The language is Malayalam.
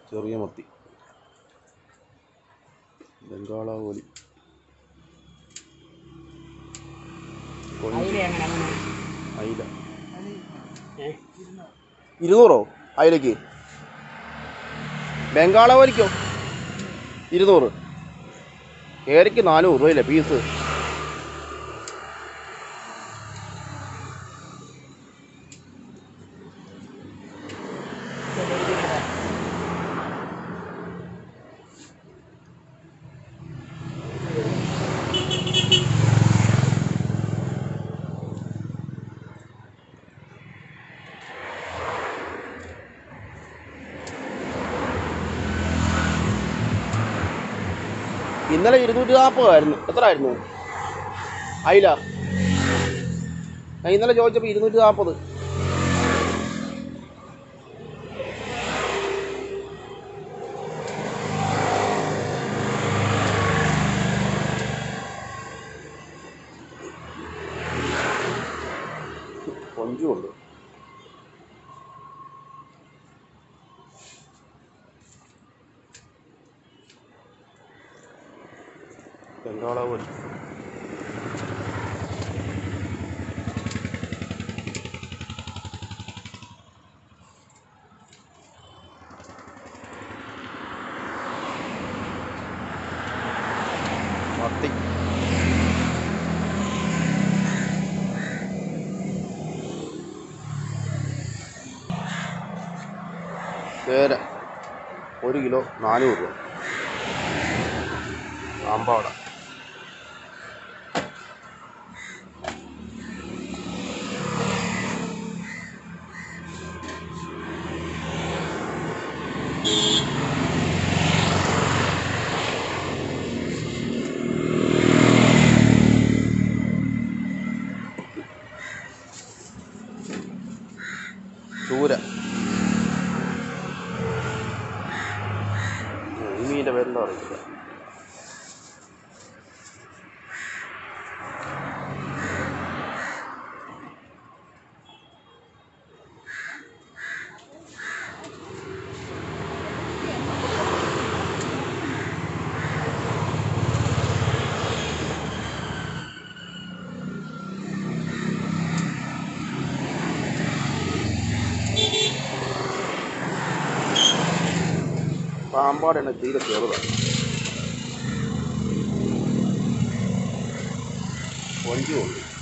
ചെറിയ മത്തി ബംഗാളാവോലി കൊഞ്ച് അയില എങ്ങനെ അങ്ങനെ അയില ഏ ഇരുന്നൂറോ അയിലക്ക് ബംഗാളാവോലിക്കോ ഇരുന്നൂറ് കേരയ്ക്ക് നാനൂറ് രൂപയില്ലേ പീസ് ഇന്നലെ ഇരുന്നൂറ്റി നാൽപ്പതായിരുന്നു എത്ര ആയിരുന്നു അയില ഞാൻ ഇന്നലെ ചോദിച്ചപ്പോൾ ഇരുന്നൂറ്റി നാൽപ്പത് കൊഞ്ചുമുണ്ട് ബംഗാളാവോലി മത്തി കേര ഒരു കിലോ നാനൂറ് രൂപ സാമ്പാട ചൂര ഈ മീൻ്റെ പേരെന്താ അറിയില്ല പാമ്പാടാണ് തീരെ ചെറുതാണ് കൊഞ്ചുമുണ്ട്